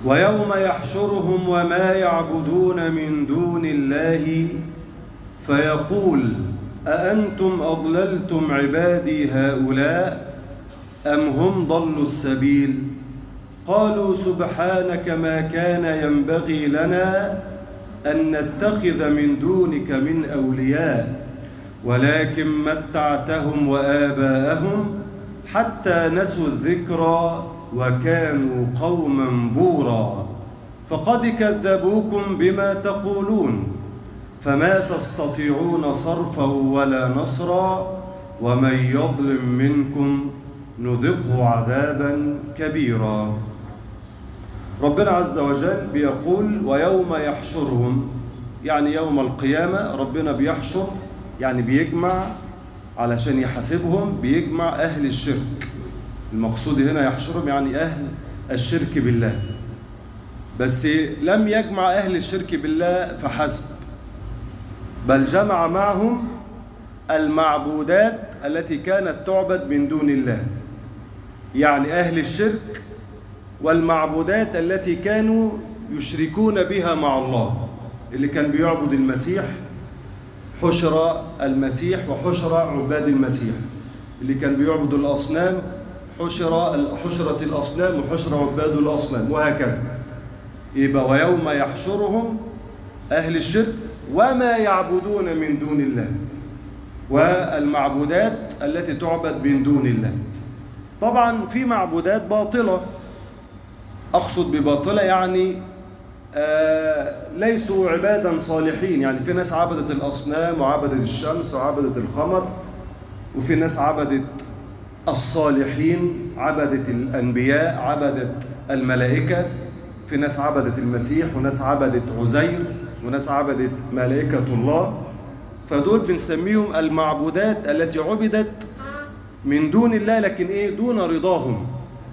ويوم يحشرهم وما يعبدون من دون الله فيقول أأنتم أضللتم عبادي هؤلاء أم هم ضلوا السبيل قالوا سبحانك ما كان ينبغي لنا أن نتخذ من دونك من أولياء ولكن متعتهم وآباءهم حتى نسوا الذكرى وكانوا قوما بورا فقد كذبوكم بما تقولون فما تستطيعون صرفا ولا نصرا ومن يظلم منكم نذقه عذابا كبيرا ربنا عز وجل بيقول ويوم يحشرهم يعني يوم القيامة ربنا بيحشر يعني بيجمع علشان يحاسبهم بيجمع أهل الشرك المقصود هنا يحشرهم يعني أهل الشرك بالله بس لم يجمع أهل الشرك بالله فحسب بل جمع معهم المعبودات التي كانت تعبد من دون الله يعني أهل الشرك والمعبودات التي كانوا يشركون بها مع الله اللي كان بيعبد المسيح حشر المسيح وحشر عباد المسيح اللي كان بيعبد الأصنام حشر حشرة الأصنام وحشر عباد الأصنام وهكذا يبقى ويوم يحشرهم أهل الشرك وما يعبدون من دون الله والمعبودات التي تعبد من دون الله طبعا في معبودات باطلة أقصد بباطلة يعني آه ليسوا عبادا صالحين يعني في ناس عبدت الأصنام وعبدت الشمس وعبدت القمر وفي ناس عبدت الصالحين عبدت الأنبياء عبدت الملائكة في ناس عبدت المسيح وناس عبدت عزير وناس عبدت ملائكة الله فدول بنسميهم المعبودات التي عبدت من دون الله لكن ايه دون رضاهم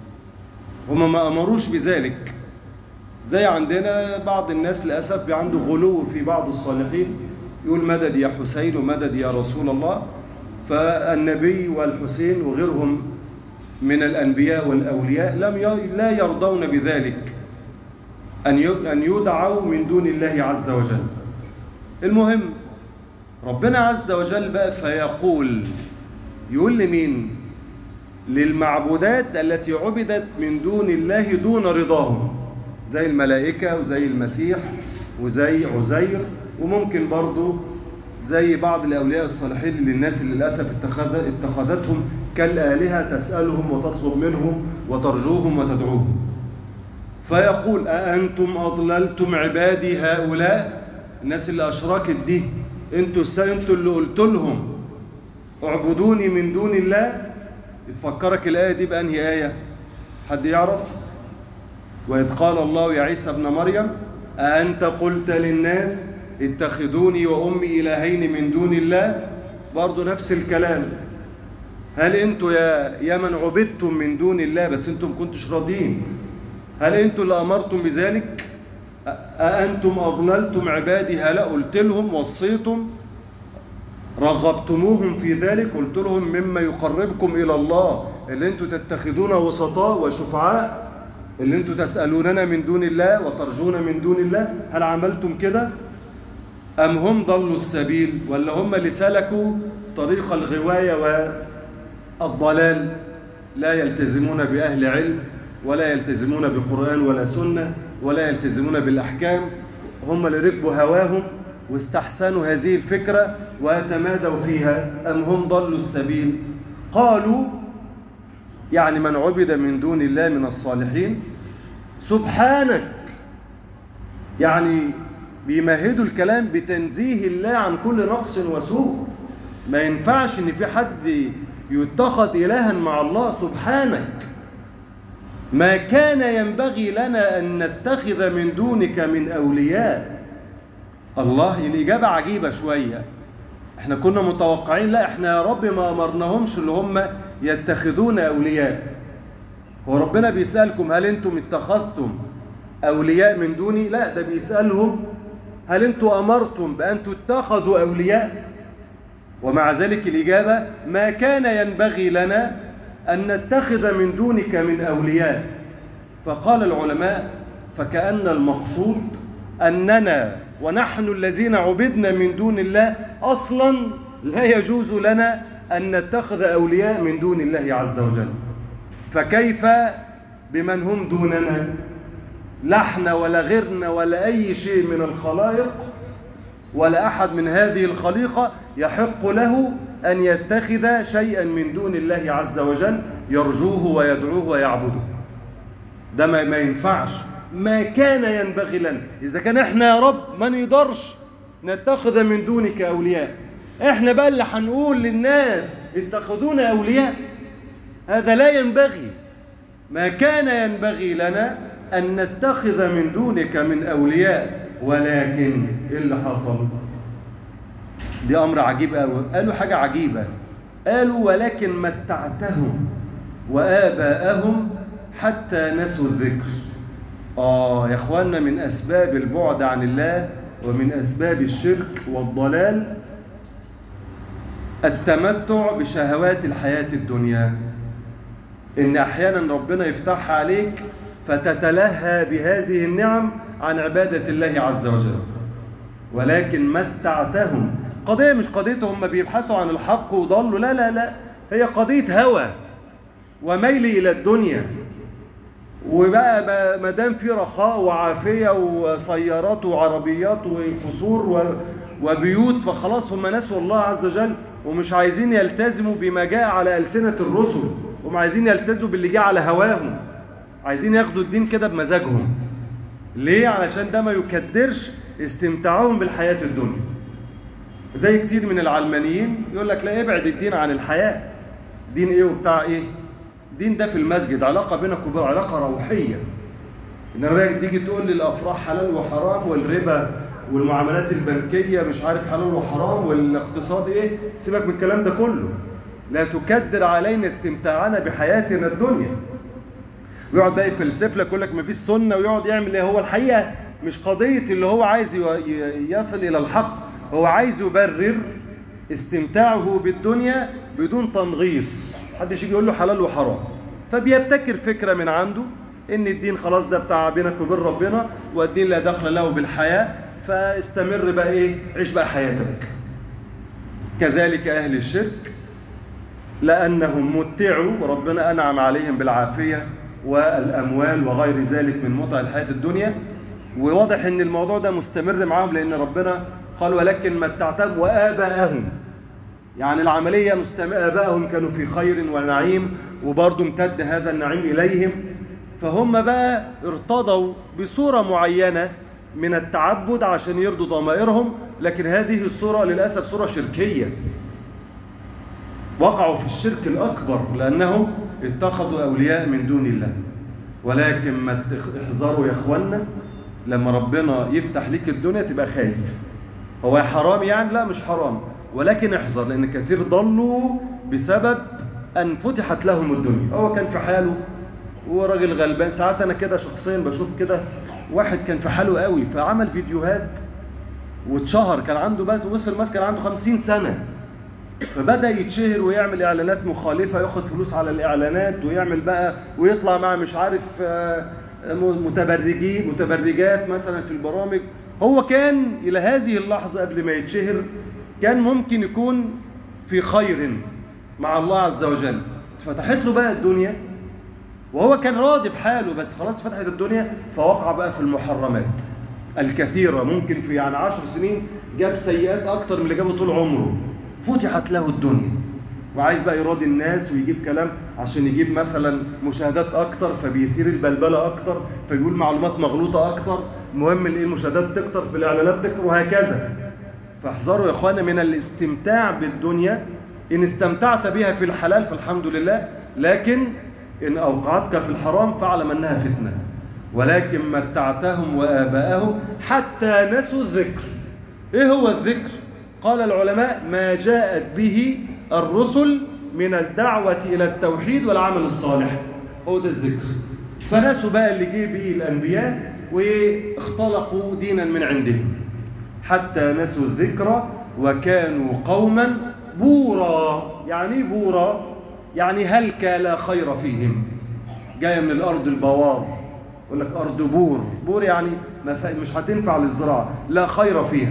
هم ما امروش بذلك زي عندنا بعض الناس للاسف عنده غلو في بعض الصالحين يقول مدد يا حسين ومدد يا رسول الله فالنبي والحسين وغيرهم من الانبياء والاولياء لم لا يرضون بذلك ان ان يدعوا من دون الله عز وجل المهم ربنا عز وجل بقى فيقول يقول لمين للمعبودات التي عبدت من دون الله دون رضاهم زي الملائكة وزي المسيح وزي عزير وممكن برضو زي بعض الأولياء الصالحين اللي الناس اللي للأسف اتخذ اتخذتهم كالآلهة تسألهم وتطلب منهم وترجوهم وتدعوهم فيقول أأنتم أضللتم عبادي هؤلاء الناس اللي أشركت دي انتوا انتوا اللي قلت لهم اعبدوني من دون الله تفكرك الآية دي بأنهي آية حد يعرف وإذ قال الله يا عيسى ابن مريم أأنت قلت للناس اتخذوني وأمي إلهين من دون الله برضو نفس الكلام هل انتوا يا يا من عبدتم من دون الله بس انتم كنتش راضيين هل انتوا اللي امرتم بذلك أأنتم أضللتم عبادي هلا قلت لهم وصيتم رغبتموهم في ذلك قلت لهم مما يقربكم إلى الله اللي انتوا تتخذون وسطاء وشفعاء اللي انتوا تسألوننا من دون الله وترجون من دون الله هل عملتم كده أم هم ضلوا السبيل ولا هم اللي سلكوا طريق الغواية والضلال لا يلتزمون بأهل علم ولا يلتزمون بقرآن ولا سنة ولا يلتزمون بالأحكام هم اللي ركبوا هواهم واستحسنوا هذه الفكرة وتمادوا فيها أم هم ضلوا السبيل قالوا يعني من عبد من دون الله من الصالحين سبحانك يعني بيمهدوا الكلام بتنزيه الله عن كل نقص وسوء ما ينفعش ان في حد يتخذ الها مع الله سبحانك ما كان ينبغي لنا ان نتخذ من دونك من اولياء الله الاجابه عجيبه شويه احنا كنا متوقعين لا احنا يا رب ما امرناهمش اللي هم يتخذون اولياء هو ربنا بيسالكم هل انتم اتخذتم اولياء من دوني لا ده بيسالهم هل انتم امرتم بان تتخذوا اولياء ومع ذلك الاجابه ما كان ينبغي لنا ان نتخذ من دونك من اولياء فقال العلماء فكأن المقصود أننا ونحن الذين عبدنا من دون الله أصلا لا يجوز لنا أن نتخذ أولياء من دون الله عز وجل فكيف بمن هم دوننا لا احنا ولا غيرنا ولا أي شيء من الخلائق ولا أحد من هذه الخليقة يحق له أن يتخذ شيئا من دون الله عز وجل يرجوه ويدعوه ويعبده ده ما ما ينفعش ما كان ينبغي لنا إذا كان إحنا يا رب ما نقدرش نتخذ من دونك أولياء إحنا بقى اللي هنقول للناس اتخذونا أولياء هذا لا ينبغي ما كان ينبغي لنا أن نتخذ من دونك من أولياء ولكن إيه اللي حصل دي أمر عجيب قوي قالوا حاجة عجيبة قالوا ولكن متعتهم وآباءهم حتى نسوا الذكر آه يا إخواننا من أسباب البعد عن الله ومن أسباب الشرك والضلال التمتع بشهوات الحياة الدنيا إن أحيانا ربنا يفتحها عليك فتتلهى بهذه النعم عن عبادة الله عز وجل ولكن متعتهم قضية مش قضيتهم هم بيبحثوا عن الحق وضلوا لا لا لا هي قضية هوى وميل إلى الدنيا وبقى ما دام في رخاء وعافية وسيارات وعربيات وقصور وبيوت فخلاص هم نسوا الله عز وجل ومش عايزين يلتزموا بما جاء على ألسنة الرسل هم عايزين يلتزموا باللي جاء على هواهم عايزين ياخدوا الدين كده بمزاجهم ليه؟ علشان ده ما يكدرش استمتاعهم بالحياة الدنيا زي كتير من العلمانيين يقول لك لا ابعد الدين عن الحياة دين ايه وبتاع ايه دين ده في المسجد علاقة بينك وبين علاقة روحية انما بقى تيجي تقول لي الافراح حلال وحرام والربا والمعاملات البنكية مش عارف حلال وحرام والاقتصاد ايه سيبك من الكلام ده كله لا تكدر علينا استمتاعنا بحياتنا الدنيا ويقعد بقى يفلسف لك يقول لك مفيش سنة ويقعد يعمل ايه هو الحقيقة مش قضية اللي هو عايز يصل إلى الحق هو عايز يبرر استمتاعه بالدنيا بدون تنغيص محدش يجي يقول له حلال وحرام فبيبتكر فكرة من عنده ان الدين خلاص ده بتاع بينك وبين ربنا والدين لا دخل له بالحياة فاستمر بقى ايه عيش بقى حياتك كذلك اهل الشرك لانهم متعوا وربنا انعم عليهم بالعافية والاموال وغير ذلك من متع الحياة الدنيا وواضح ان الموضوع ده مستمر معاهم لان ربنا قال ولكن متعتهم وآباءهم يعني العملية مستم... آباءهم كانوا في خير ونعيم وبرضه امتد هذا النعيم إليهم فهم بقى ارتضوا بصورة معينة من التعبد عشان يرضوا ضمائرهم لكن هذه الصورة للأسف صورة شركية وقعوا في الشرك الأكبر لأنهم اتخذوا أولياء من دون الله ولكن ما احذروا يا إخوانا لما ربنا يفتح ليك الدنيا تبقى خايف هو حرام يعني لا مش حرام ولكن احذر لأن كثير ضلوا بسبب أن فتحت لهم الدنيا هو كان في حاله وراجل غلبان ساعات أنا كده شخصيا بشوف كده واحد كان في حاله قوي فعمل فيديوهات واتشهر كان عنده بس وصل مثلا كان عنده 50 سنة فبدأ يتشهر ويعمل إعلانات مخالفة ياخد فلوس على الإعلانات ويعمل بقى ويطلع مع مش عارف متبرجين متبرجات مثلا في البرامج هو كان إلى هذه اللحظة قبل ما يتشهر كان ممكن يكون في خير مع الله عز وجل فتحت له بقى الدنيا وهو كان راضي بحاله بس خلاص فتحت الدنيا فوقع بقى في المحرمات الكثيرة ممكن في يعني عشر سنين جاب سيئات أكتر من اللي جابه طول عمره فتحت له الدنيا وعايز بقى يراضي الناس ويجيب كلام عشان يجيب مثلا مشاهدات اكتر فبيثير البلبله اكتر فبيقول معلومات مغلوطه اكتر المهم الايه المشاهدات تكتر في الاعلانات تكتر وهكذا فاحذروا يا اخوانا من الاستمتاع بالدنيا ان استمتعت بها في الحلال فالحمد لله لكن ان اوقعتك في الحرام فاعلم انها فتنه ولكن متعتهم واباءهم حتى نسوا الذكر ايه هو الذكر قال العلماء ما جاءت به الرسل من الدعوة إلى التوحيد والعمل الصالح هو ده الذكر فنسوا بقى اللي جه به الأنبياء واختلقوا دينا من عندهم حتى نسوا الذكر وكانوا قوما بورا يعني بورا يعني هلك لا خير فيهم جاية من الأرض البوار يقول لك أرض بور بور يعني ما ف... مش هتنفع للزراعة لا خير فيها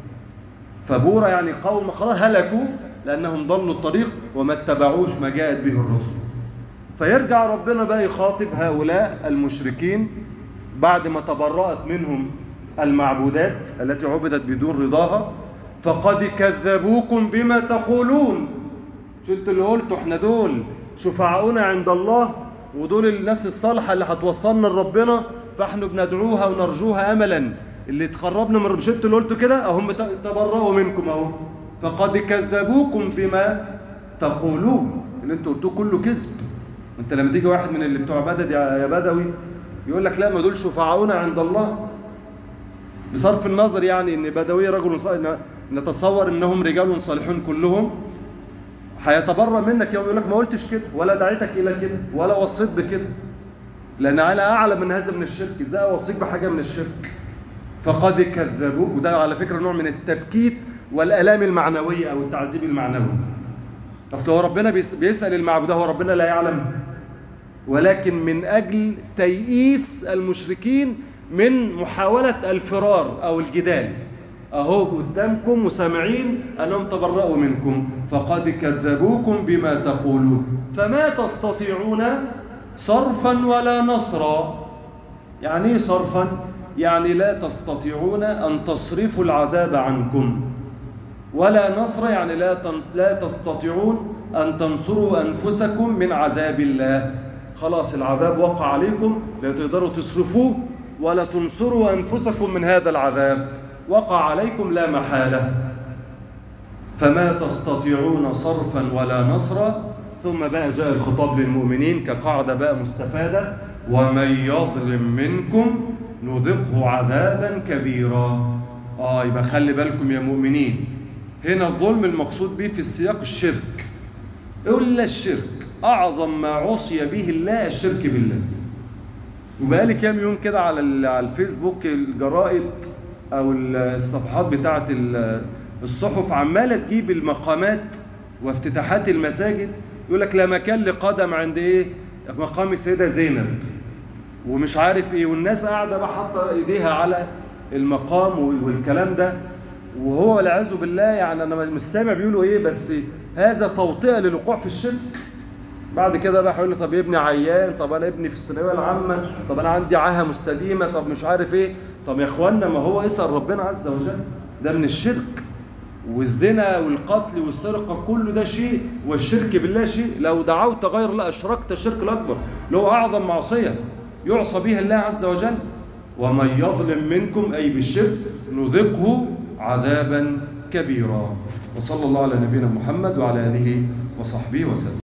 فبورة يعني قوم خلاص هلكوا لأنهم ضلوا الطريق وما اتبعوش ما جاءت به الرسل فيرجع ربنا بقى يخاطب هؤلاء المشركين بعد ما تبرأت منهم المعبودات التي عبدت بدون رضاها فقد كذبوكم بما تقولون مش انتوا اللي قلتوا احنا دول شفعاؤنا عند الله ودول الناس الصالحة اللي هتوصلنا لربنا فاحنا بندعوها ونرجوها املا اللي تقربنا من مش انتوا اللي قلتوا كده اهم تبرأوا منكم اهو فقد كذبوكم بما تقولون اللي انتوا قلتوه كله كذب انت لما تيجي واحد من اللي بتوع بدد يا بدوي يقول لك لا ما دول شفعاؤنا عند الله بصرف النظر يعني ان بدوي رجل صالح نتصور انهم رجال صالحون كلهم هيتبرأ منك يوم يقول لك ما قلتش كده ولا دعيتك الى كده ولا وصيت بكده لان انا اعلم من هذا من الشرك ازاي اوصيك بحاجه من الشرك فقد كذبوك وده على فكره نوع من التبكيت والالام المعنويه او التعذيب المعنوي اصل هو ربنا بيسال المعبود هو ربنا لا يعلم ولكن من اجل تيئيس المشركين من محاوله الفرار او الجدال اهو قدامكم وسامعين انهم تبرأوا منكم فقد كذبوكم بما تقولون فما تستطيعون صرفا ولا نصرا يعني ايه صرفا يعني لا تستطيعون ان تصرفوا العذاب عنكم ولا نصر يعني لا لا تستطيعون ان تنصروا انفسكم من عذاب الله خلاص العذاب وقع عليكم لا تقدروا تصرفوه ولا تنصروا انفسكم من هذا العذاب وقع عليكم لا محالة فما تستطيعون صرفا ولا نصرا ثم بقى جاء الخطاب للمؤمنين كقاعدة بقى مستفادة ومن يظلم منكم نذقه عذابا كبيرا آه يبقى خلي بالكم يا مؤمنين هنا الظلم المقصود به في السياق الشرك إلا الشرك أعظم ما عصي به الله الشرك بالله وبقالي كام يوم كده على على الفيسبوك الجرائد او الصفحات بتاعه الصحف عماله تجيب المقامات وافتتاحات المساجد يقول لك لا مكان لقدم عند ايه مقام السيده زينب ومش عارف ايه والناس قاعده بقى حاطه ايديها على المقام والكلام ده وهو والعياذ بالله يعني انا مش سامع بيقولوا ايه بس هذا توطئه للوقوع في الشرك بعد كده بقى هيقول لي طب ابني عيان طب انا ابني في الثانويه العامه طب انا عندي عاهه مستديمه طب مش عارف ايه طب يا اخوانا ما هو اسال ربنا عز وجل ده من الشرك والزنا والقتل والسرقه كله ده شيء والشرك بالله شيء لو دعوت غير الله اشركت الشرك الاكبر اللي هو اعظم معصيه يعصى بها الله عز وجل ومن يظلم منكم اي بالشرك نذقه عذابا كبيرا وصلى الله على نبينا محمد وعلى اله وصحبه وسلم